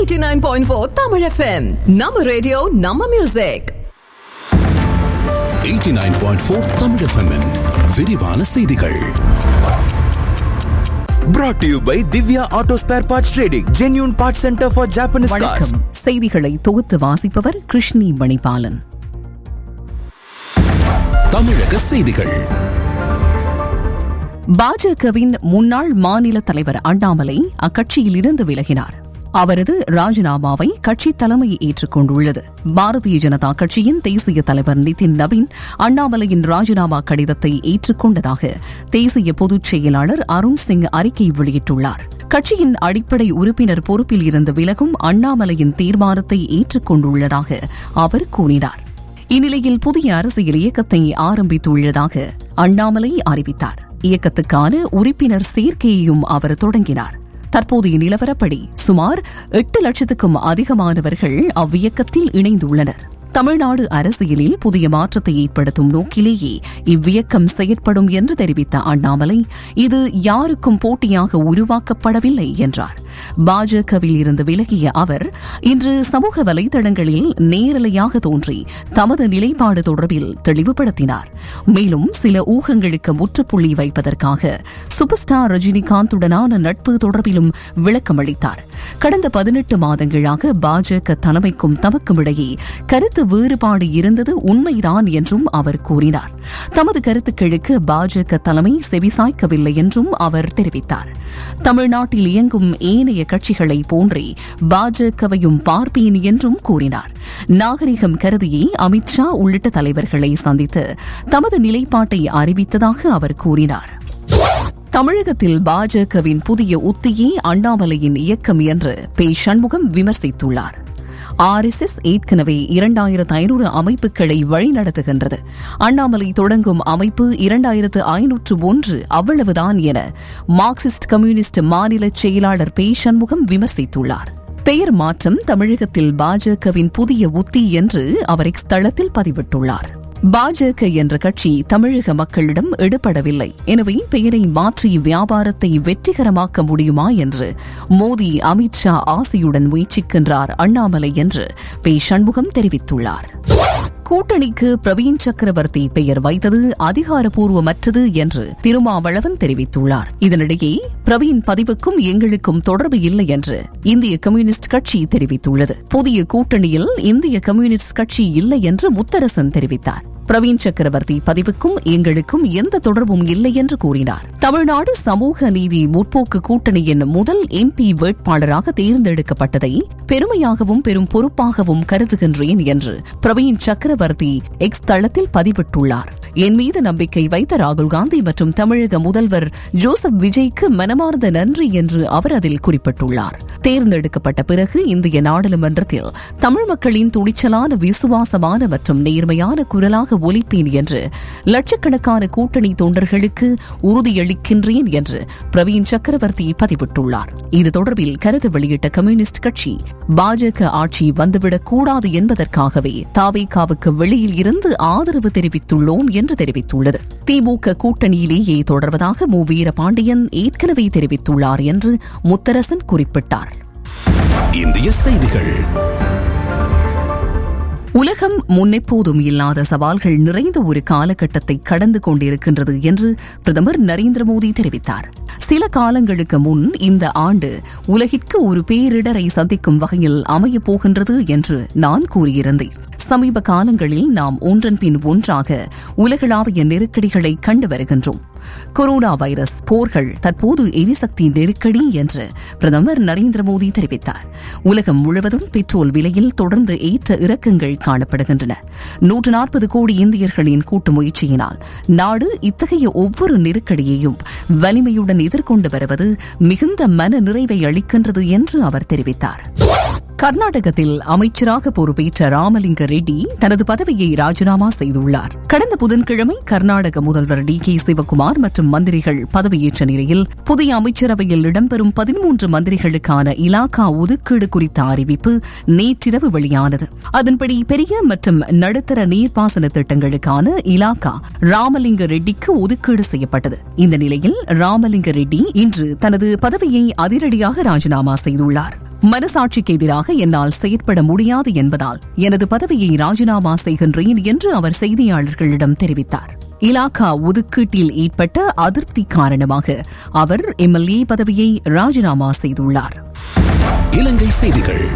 89.4 Tamil FM. நம்ம radio நம்ம music 89.4 Tamil FM -இன் விரிவான செய்திகள் brought to you by Divya Auto Spare Parts Trading, genuine parts center for Japanese cars. வணக்கம் செய்திகளை தொகுத்து வாசிப்பவர் கிருஷ்ணி மணிபாலன் தமிழக செய்திகள் பாஜகவின் முன்னாள் மாநில தலைவர் அண்ணாமலை அக்கட்சியில் இருந்து விலகினார் அவரது ராஜினாமாவை கட்சி தலைமை ஏற்றுக்கொண்டுள்ளது பாரதிய ஜனதா கட்சியின் தேசிய தலைவர் நிதின் நவீன் அண்ணாமலையின் ராஜினாமா கடிதத்தை ஏற்றுக்கொண்டதாக தேசிய பொதுச் செயலாளர் அருண் சிங் அறிக்கை வெளியிட்டுள்ளார் கட்சியின் அடிப்படை உறுப்பினர் பொறுப்பில் இருந்து விலகும் அண்ணாமலையின் தீர்மானத்தை ஏற்றுக்கொண்டுள்ளதாக அவர் கூறினார் இந்நிலையில் புதிய அரசியல் இயக்கத்தை ஆரம்பித்துள்ளதாக அண்ணாமலை அறிவித்தார் இயக்கத்துக்கான உறுப்பினர் சேர்க்கையையும் அவர் தொடங்கினார் தற்போதைய நிலவரப்படி சுமார் எட்டு லட்சத்துக்கும் அதிகமானவர்கள் அவ்வியக்கத்தில் இணைந்துள்ளனர் தமிழ்நாடு அரசியலில் புதிய மாற்றத்தை ஏற்படுத்தும் நோக்கிலேயே இவ்வியக்கம் செயற்படும் என்று தெரிவித்த அண்ணாமலை இது யாருக்கும் போட்டியாக உருவாக்கப்படவில்லை என்றார் பாஜகவில் இருந்து விலகிய அவர் இன்று சமூக வலைதளங்களில் நேரலையாக தோன்றி தமது நிலைப்பாடு தொடர்பில் தெளிவுபடுத்தினார் மேலும் சில ஊகங்களுக்கு முற்றுப்புள்ளி வைப்பதற்காக சூப்பர் ஸ்டார் ரஜினிகாந்துடனான நட்பு தொடர்பிலும் விளக்கமளித்தார் கடந்த பதினெட்டு மாதங்களாக பாஜக தலைமைக்கும் தமக்கும் இடையே கருத்து வேறுபாடு இருந்தது உண்மைதான் என்றும் அவர் கூறினார் தமது கருத்துக்களுக்கு பாஜக தலைமை செவிசாய்க்கவில்லை என்றும் அவர் தெரிவித்தார் தமிழ்நாட்டில் இயங்கும் ஏனைய கட்சிகளை போன்றே பாஜகவையும் பார்ப்பேன் என்றும் கூறினார் நாகரிகம் கருதியே அமித்ஷா உள்ளிட்ட தலைவர்களை சந்தித்து தமது நிலைப்பாட்டை அறிவித்ததாக அவர் கூறினார் தமிழகத்தில் பாஜகவின் புதிய உத்தியே அண்ணாமலையின் இயக்கம் என்று பே சண்முகம் விமர்சித்துள்ளார் ஆர் எஸ் எஸ் ஏற்கனவே இரண்டாயிரத்து ஐநூறு அமைப்புகளை வழிநடத்துகின்றது அண்ணாமலை தொடங்கும் அமைப்பு இரண்டாயிரத்து ஐநூற்று ஒன்று அவ்வளவுதான் என மார்க்சிஸ்ட் கம்யூனிஸ்ட் மாநில செயலாளர் பே சண்முகம் விமர்சித்துள்ளார் பெயர் மாற்றம் தமிழகத்தில் பாஜகவின் புதிய உத்தி என்று அவர் எக்ஸ் தளத்தில் பதிவிட்டுள்ளார் பாஜக என்ற கட்சி தமிழக மக்களிடம் எடுபடவில்லை எனவே பெயரை மாற்றி வியாபாரத்தை வெற்றிகரமாக்க முடியுமா என்று மோடி அமித்ஷா ஆசையுடன் முயற்சிக்கின்றார் அண்ணாமலை என்று பே சண்முகம் தெரிவித்துள்ளார் கூட்டணிக்கு பிரவீன் சக்கரவர்த்தி பெயர் வைத்தது அதிகாரப்பூர்வமற்றது என்று திருமாவளவன் தெரிவித்துள்ளார் இதனிடையே பிரவீன் பதிவுக்கும் எங்களுக்கும் தொடர்பு இல்லை என்று இந்திய கம்யூனிஸ்ட் கட்சி தெரிவித்துள்ளது புதிய கூட்டணியில் இந்திய கம்யூனிஸ்ட் கட்சி இல்லை என்று முத்தரசன் தெரிவித்தார் பிரவீன் சக்கரவர்த்தி பதிவுக்கும் எங்களுக்கும் எந்த தொடர்பும் இல்லை என்று கூறினார் தமிழ்நாடு சமூக நீதி முற்போக்கு கூட்டணியின் முதல் எம்பி வேட்பாளராக தேர்ந்தெடுக்கப்பட்டதை பெருமையாகவும் பெரும் பொறுப்பாகவும் கருதுகின்றேன் என்று பிரவீன் சக்கரவர்த்தி எக்ஸ் தளத்தில் பதிவிட்டுள்ளார் என் மீது நம்பிக்கை வைத்த ராகுல் காந்தி மற்றும் தமிழக முதல்வர் ஜோசப் விஜய்க்கு மனமார்ந்த நன்றி என்று அவர் அதில் குறிப்பிட்டுள்ளார் தேர்ந்தெடுக்கப்பட்ட பிறகு இந்திய நாடாளுமன்றத்தில் தமிழ் மக்களின் துணிச்சலான விசுவாசமான மற்றும் நேர்மையான குரலாக ஒலிப்பேன் என்று லட்சக்கணக்கான கூட்டணி தொண்டர்களுக்கு உறுதியளிக்கின்றேன் என்று பிரவீன் சக்கரவர்த்தி பதிவிட்டுள்ளார் இது தொடர்பில் கருத்து வெளியிட்ட கம்யூனிஸ்ட் கட்சி பாஜக ஆட்சி வந்துவிடக் கூடாது என்பதற்காகவே தாவேகாவுக்கு வெளியில் இருந்து ஆதரவு தெரிவித்துள்ளோம் என்று தெரிவித்துள்ளது திமுக கூட்டணியிலேயே தொடர்வதாக மு வீரபாண்டியன் ஏற்கனவே தெரிவித்துள்ளார் என்று முத்தரசன் குறிப்பிட்டார் இந்திய செய்திகள் உலகம் முன்னெப்போதும் இல்லாத சவால்கள் நிறைந்த ஒரு காலகட்டத்தை கடந்து கொண்டிருக்கின்றது என்று பிரதமர் நரேந்திர மோடி தெரிவித்தார் சில காலங்களுக்கு முன் இந்த ஆண்டு உலகிற்கு ஒரு பேரிடரை சந்திக்கும் வகையில் அமையப் போகின்றது என்று நான் கூறியிருந்தேன் சமீப காலங்களில் நாம் ஒன்றன் பின் ஒன்றாக உலகளாவிய நெருக்கடிகளை கண்டு வருகின்றோம் கொரோனா வைரஸ் போர்கள் தற்போது எரிசக்தி நெருக்கடி என்று பிரதமர் நரேந்திர மோடி தெரிவித்தார் உலகம் முழுவதும் பெட்ரோல் விலையில் தொடர்ந்து ஏற்ற இறக்கங்கள் காணப்படுகின்றன நூற்று நாற்பது கோடி இந்தியர்களின் கூட்டு முயற்சியினால் நாடு இத்தகைய ஒவ்வொரு நெருக்கடியையும் வலிமையுடன் எதிர்கொண்டு வருவது மிகுந்த மன நிறைவை அளிக்கின்றது என்று அவர் தெரிவித்தார் கர்நாடகத்தில் அமைச்சராக பொறுப்பேற்ற ராமலிங்க ரெட்டி தனது பதவியை ராஜினாமா செய்துள்ளார் கடந்த புதன்கிழமை கர்நாடக முதல்வர் டி கே சிவகுமார் மற்றும் மந்திரிகள் பதவியேற்ற நிலையில் புதிய அமைச்சரவையில் இடம்பெறும் பதிமூன்று மந்திரிகளுக்கான இலாக்கா ஒதுக்கீடு குறித்த அறிவிப்பு நேற்றிரவு வெளியானது அதன்படி பெரிய மற்றும் நடுத்தர நீர்ப்பாசன திட்டங்களுக்கான இலாக்கா ராமலிங்க ரெட்டிக்கு ஒதுக்கீடு செய்யப்பட்டது இந்த நிலையில் ராமலிங்க ரெட்டி இன்று தனது பதவியை அதிரடியாக ராஜினாமா செய்துள்ளார் மனசாட்சிக்கு எதிராக என்னால் செயற்பட முடியாது என்பதால் எனது பதவியை ராஜினாமா செய்கின்றேன் என்று அவர் செய்தியாளர்களிடம் தெரிவித்தார் இலாகா ஒதுக்கீட்டில் ஏற்பட்ட அதிருப்தி காரணமாக அவர் எம்எல்ஏ பதவியை ராஜினாமா செய்துள்ளார் இலங்கை செய்திகள்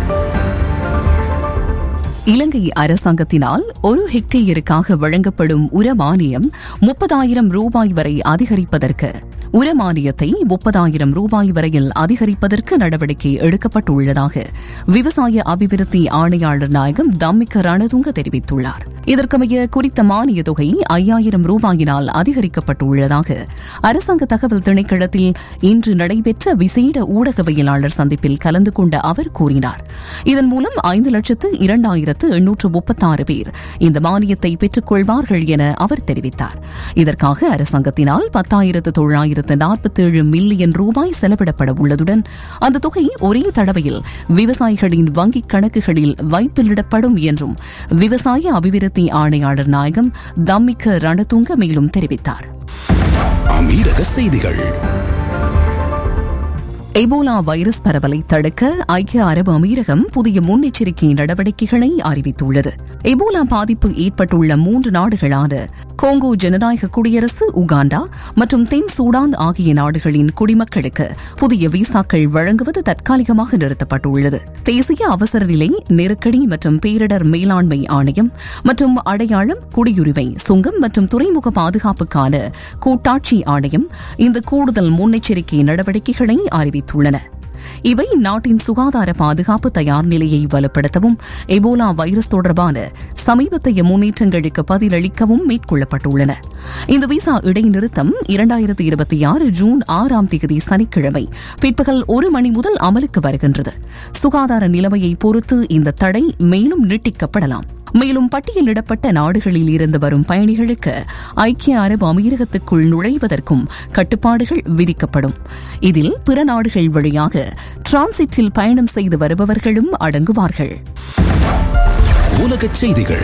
இலங்கை அரசாங்கத்தினால் ஒரு ஹெக்டேயருக்காக வழங்கப்படும் உரமானியம் முப்பதாயிரம் ரூபாய் வரை அதிகரிப்பதற்கு உரமானியத்தை முப்பதாயிரம் ரூபாய் வரையில் அதிகரிப்பதற்கு நடவடிக்கை எடுக்கப்பட்டுள்ளதாக விவசாய அபிவிருத்தி ஆணையாளர் நாயகம் தம்மிக்க ரணதுங்க தெரிவித்துள்ளார் இதற்கமைய குறித்த மானிய தொகை ஐயாயிரம் ரூபாயினால் அதிகரிக்கப்பட்டுள்ளதாக அரசாங்க தகவல் திணைக்களத்தில் இன்று நடைபெற்ற விசேட ஊடகவியலாளர் சந்திப்பில் கலந்து கொண்ட அவர் கூறினார் இதன் மூலம் ஐந்து லட்சத்து இரண்டாயிரத்து எண்ணூற்று முப்பத்தாறு பேர் இந்த மானியத்தை பெற்றுக் கொள்வார்கள் என அவர் தெரிவித்தார் இதற்காக அரசாங்கத்தினால் பத்தாயிரத்து தொள்ளாயிரத்து நாற்பத்தேழு மில்லியன் ரூபாய் செலவிடப்பட உள்ளதுடன் அந்த தொகை ஒரே தடவையில் விவசாயிகளின் வங்கிக் கணக்குகளில் வைப்பிலிடப்படும் என்றும் விவசாய அபிவிருத்தி ஆணையாளர் நாயகம் தம்மிக்க ரணதுங்க மேலும் தெரிவித்தார் அமீரக செய்திகள் எபோலா வைரஸ் பரவலை தடுக்க ஐக்கிய அரபு அமீரகம் புதிய முன்னெச்சரிக்கை நடவடிக்கைகளை அறிவித்துள்ளது எபோலா பாதிப்பு ஏற்பட்டுள்ள மூன்று நாடுகளான கோங்கோ ஜனநாயக குடியரசு உகாண்டா மற்றும் தென் சூடான் ஆகிய நாடுகளின் குடிமக்களுக்கு புதிய விசாக்கள் வழங்குவது தற்காலிகமாக நிறுத்தப்பட்டுள்ளது தேசிய அவசர நிலை நெருக்கடி மற்றும் பேரிடர் மேலாண்மை ஆணையம் மற்றும் அடையாளம் குடியுரிமை சுங்கம் மற்றும் துறைமுக பாதுகாப்புக்கான கூட்டாட்சி ஆணையம் இந்த கூடுதல் முன்னெச்சரிக்கை நடவடிக்கைகளை அறிவித்துள்ளன இவை நாட்டின் சுகாதார பாதுகாப்பு தயார் நிலையை வலுப்படுத்தவும் எபோலா வைரஸ் தொடர்பான சமீபத்தைய முன்னேற்றங்களுக்கு பதிலளிக்கவும் மேற்கொள்ளப்பட்டுள்ளன இந்த விசா இடைநிறுத்தம் இரண்டாயிரத்தி இருபத்தி ஆறு ஜூன் ஆறாம் தேதி சனிக்கிழமை பிற்பகல் ஒரு மணி முதல் அமலுக்கு வருகின்றது சுகாதார நிலைமையை பொறுத்து இந்த தடை மேலும் நீட்டிக்கப்படலாம் மேலும் பட்டியலிடப்பட்ட நாடுகளில் இருந்து வரும் பயணிகளுக்கு ஐக்கிய அரபு அமீரகத்துக்குள் நுழைவதற்கும் கட்டுப்பாடுகள் விதிக்கப்படும் இதில் பிற நாடுகள் வழியாக டிரான்சிட்டில் பயணம் செய்து வருபவர்களும் அடங்குவார்கள் உலகச் செய்திகள்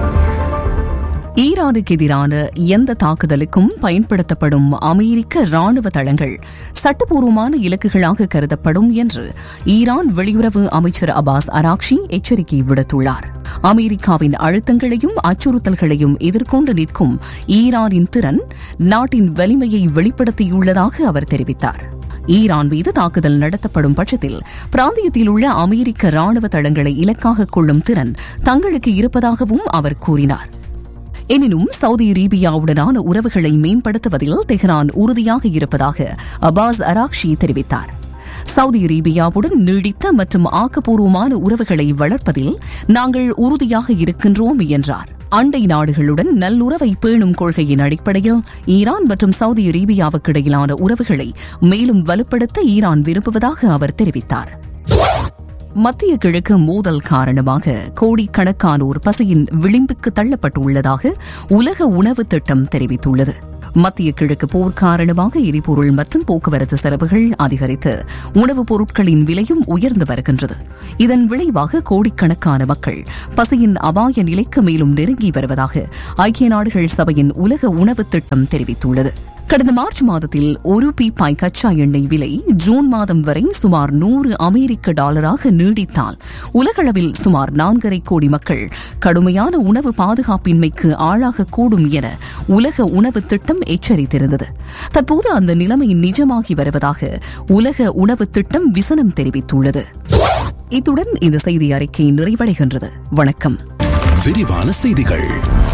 ஈரானுக்கு எதிரான எந்த தாக்குதலுக்கும் பயன்படுத்தப்படும் அமெரிக்க ராணுவ தளங்கள் சட்டப்பூர்வமான இலக்குகளாக கருதப்படும் என்று ஈரான் வெளியுறவு அமைச்சர் அபாஸ் அராக்ஷி எச்சரிக்கை விடுத்துள்ளார் அமெரிக்காவின் அழுத்தங்களையும் அச்சுறுத்தல்களையும் எதிர்கொண்டு நிற்கும் ஈரானின் திறன் நாட்டின் வலிமையை வெளிப்படுத்தியுள்ளதாக அவர் தெரிவித்தார் ஈரான் மீது தாக்குதல் நடத்தப்படும் பட்சத்தில் பிராந்தியத்தில் உள்ள அமெரிக்க ராணுவ தளங்களை இலக்காக கொள்ளும் திறன் தங்களுக்கு இருப்பதாகவும் அவர் கூறினார் எனினும் சவுதி அரேபியாவுடனான உறவுகளை மேம்படுத்துவதில் தெஹ்ரான் உறுதியாக இருப்பதாக அபாஸ் அராக்ஷி தெரிவித்தார் சவுதி அரேபியாவுடன் நீடித்த மற்றும் ஆக்கப்பூர்வமான உறவுகளை வளர்ப்பதில் நாங்கள் உறுதியாக இருக்கின்றோம் என்றார் அண்டை நாடுகளுடன் நல்லுறவை பேணும் கொள்கையின் அடிப்படையில் ஈரான் மற்றும் சவுதி அரேபியாவுக்கு இடையிலான உறவுகளை மேலும் வலுப்படுத்த ஈரான் விரும்புவதாக அவர் தெரிவித்தார் மத்திய கிழக்கு மோதல் காரணமாக கோடிக்கணக்கானோர் பசியின் விளிம்புக்கு தள்ளப்பட்டுள்ளதாக உலக உணவு திட்டம் தெரிவித்துள்ளது மத்திய கிழக்கு போர் காரணமாக எரிபொருள் மற்றும் போக்குவரத்து செலவுகள் அதிகரித்து உணவுப் பொருட்களின் விலையும் உயர்ந்து வருகின்றது இதன் விளைவாக கோடிக்கணக்கான மக்கள் பசியின் அபாய நிலைக்கு மேலும் நெருங்கி வருவதாக ஐக்கிய நாடுகள் சபையின் உலக உணவு திட்டம் தெரிவித்துள்ளது கடந்த மார்ச் மாதத்தில் ஒரு பீப்பாய் கச்சா எண்ணெய் விலை ஜூன் மாதம் வரை சுமார் நூறு அமெரிக்க டாலராக நீடித்தால் உலகளவில் சுமார் நான்கரை கோடி மக்கள் கடுமையான உணவு பாதுகாப்பின்மைக்கு ஆளாகக்கூடும் என உலக உணவு திட்டம் எச்சரித்திருந்தது தற்போது அந்த நிலைமை நிஜமாகி வருவதாக உலக உணவு திட்டம் விசனம் தெரிவித்துள்ளது இத்துடன் இந்த செய்தி அறிக்கை நிறைவடைகின்றது வணக்கம் விரிவான செய்திகள்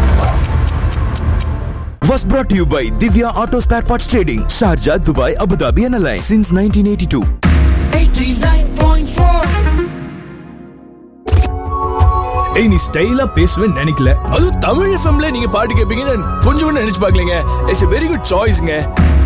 Was brought to you by Divya Auto Spare Parts Trading, Sharjah, Dubai, Abu Dhabi, and Alliance since 1982. ஏய் நீ ஸ்டைலா பேசுவேன்னு நினைக்கல அதுவும் தமிழ் எஃப்எம்ல நீங்க பாட்டு கேட்பீங்கன்னு கொஞ்சம் கூட நினைச்சு பார்க்கலங்க இட்ஸ் வெரி குட் சாய்ஸ்ங்க